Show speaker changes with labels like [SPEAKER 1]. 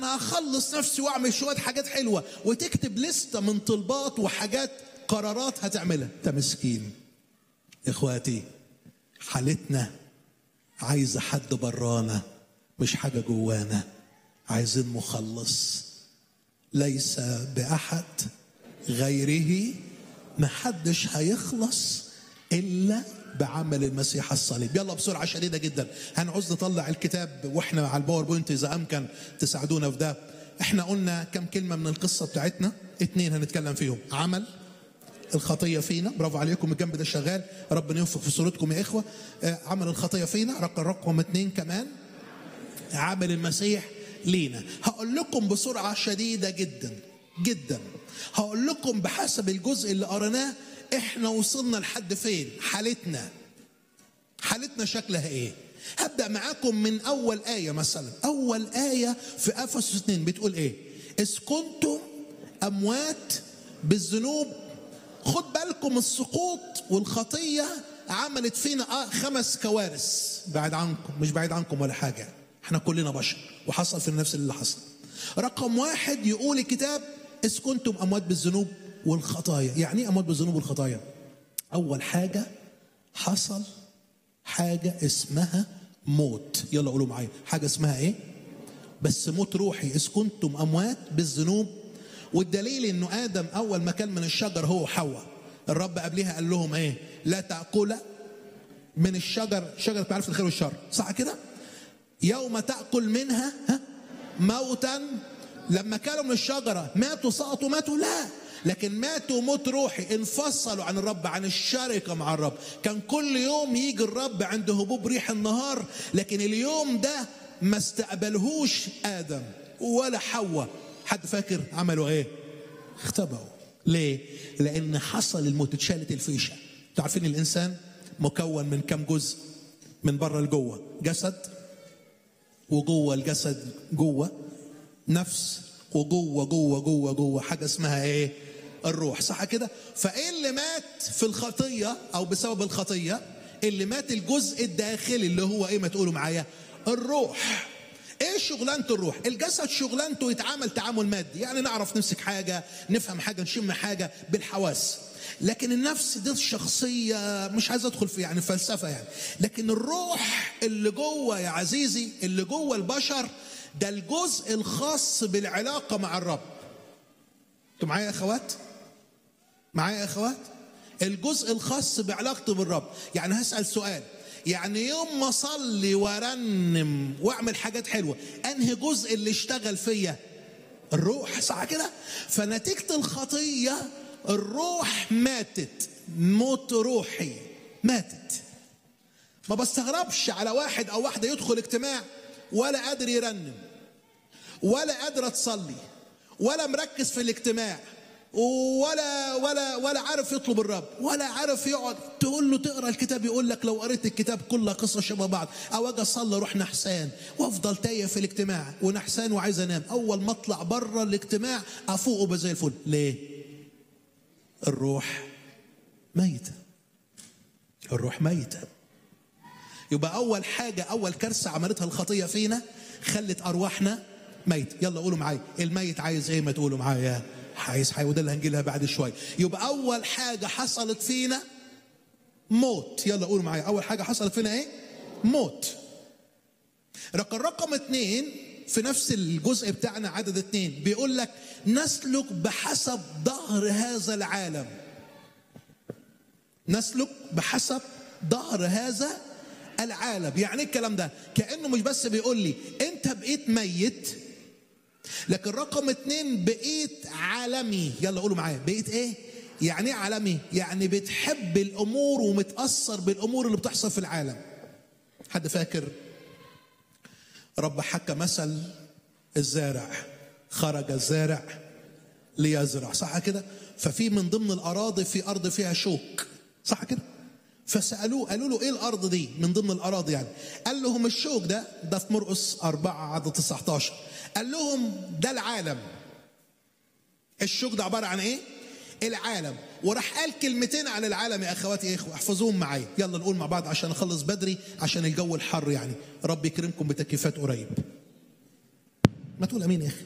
[SPEAKER 1] انا اخلص نفسي واعمل شويه حاجات حلوه وتكتب لسته من طلبات وحاجات قرارات هتعملها انت مسكين اخواتي حالتنا عايزه حد برانا مش حاجه جوانا عايزين مخلص ليس باحد غيره محدش هيخلص الا بعمل المسيح الصليب يلا بسرعه شديده جدا هنعوز نطلع الكتاب واحنا على الباوربوينت اذا امكن تساعدونا في ده احنا قلنا كم كلمه من القصه بتاعتنا اتنين هنتكلم فيهم عمل الخطيه فينا برافو عليكم الجنب ده شغال ربنا ينفخ في صورتكم يا اخوه آه، عمل الخطيه فينا رقم رقم اتنين كمان عمل المسيح لينا هقول لكم بسرعه شديده جدا جدا هقول لكم بحسب الجزء اللي قريناه احنا وصلنا لحد فين حالتنا حالتنا شكلها ايه هبدا معاكم من اول ايه مثلا اول ايه في افسس 2 بتقول ايه اذ كنتم اموات بالذنوب خد بالكم السقوط والخطيه عملت فينا آه خمس كوارث بعد عنكم مش بعيد عنكم ولا حاجه احنا كلنا بشر وحصل في نفس اللي حصل رقم واحد يقول الكتاب اذ كنتم اموات بالذنوب والخطايا يعني ايه اموات بالذنوب والخطايا اول حاجه حصل حاجه اسمها موت يلا قولوا معايا حاجه اسمها ايه بس موت روحي اذ كنتم اموات بالذنوب والدليل انه ادم اول ما كان من الشجر هو حواء الرب قبلها قال لهم ايه لا تاكلا من الشجر شجره معرفه الخير والشر صح كده يوم تاكل منها ها موتا لما كانوا من الشجره ماتوا سقطوا ماتوا لا لكن ماتوا موت روحي انفصلوا عن الرب عن الشركة مع الرب كان كل يوم يجي الرب عند هبوب ريح النهار لكن اليوم ده ما استقبلهوش آدم ولا حواء حد فاكر عملوا ايه اختبأوا ليه لأن حصل الموت اتشالت الفيشة انتوا عارفين الإنسان مكون من كم جزء من بره لجوه جسد وجوه الجسد جوه نفس وجوه جوه جوه جوه حاجه اسمها ايه؟ الروح صح كده؟ فايه اللي مات في الخطيه او بسبب الخطيه؟ اللي مات الجزء الداخلي اللي هو ايه ما تقولوا معايا؟ الروح. ايه شغلانه الروح؟ الجسد شغلانته يتعامل تعامل مادي، يعني نعرف نمسك حاجه، نفهم حاجه، نشم حاجه بالحواس. لكن النفس دي الشخصية مش عايز ادخل في يعني فلسفة يعني لكن الروح اللي جوه يا عزيزي اللي جوه البشر ده الجزء الخاص بالعلاقة مع الرب انتوا معايا يا اخوات معايا يا اخوات الجزء الخاص بعلاقته بالرب يعني هسأل سؤال يعني يوم ما اصلي وارنم واعمل حاجات حلوه انهي جزء اللي اشتغل فيا الروح صح كده فنتيجه الخطيه الروح ماتت موت روحي ماتت ما بستغربش على واحد او واحده يدخل اجتماع ولا قادر يرنم ولا قادر تصلي ولا مركز في الاجتماع ولا ولا ولا عارف يطلب الرب ولا عارف يقعد تقول له تقرا الكتاب يقول لك لو قريت الكتاب كلها قصه شبه بعض او اجي اصلي اروح نحسان وافضل تايه في الاجتماع ونحسان وعايز انام اول ما اطلع بره الاجتماع افوق وبقى زي الفل ليه؟ الروح ميته الروح ميته يبقى اول حاجه اول كارثه عملتها الخطيه فينا خلت ارواحنا ميت يلا قولوا معايا الميت عايز ايه ما تقولوا معايا عايز حي وده اللي هنجي لها بعد شويه يبقى اول حاجه حصلت فينا موت يلا قولوا معايا اول حاجه حصلت فينا ايه موت رقم رقم اتنين في نفس الجزء بتاعنا عدد اتنين بيقول لك نسلك بحسب ظهر هذا العالم نسلك بحسب ظهر هذا العالم يعني ايه الكلام ده كانه مش بس بيقول لي انت بقيت ميت لكن رقم اتنين بقيت عالمي يلا قولوا معايا بقيت ايه يعني ايه عالمي يعني بتحب الامور ومتاثر بالامور اللي بتحصل في العالم حد فاكر رب حكى مثل الزارع خرج الزارع ليزرع صح كده ففي من ضمن الاراضي في ارض فيها شوك صح كده فسالوه قالوا له ايه الارض دي من ضمن الاراضي يعني قال لهم الشوك ده ده في مرقس أربعة عدد 19 قال لهم ده العالم الشوك ده عباره عن ايه العالم وراح قال كلمتين عن العالم يا اخواتي يا اخوه احفظوهم معايا يلا نقول مع بعض عشان نخلص بدري عشان الجو الحر يعني رب يكرمكم بتكييفات قريب ما تقول امين يا اخي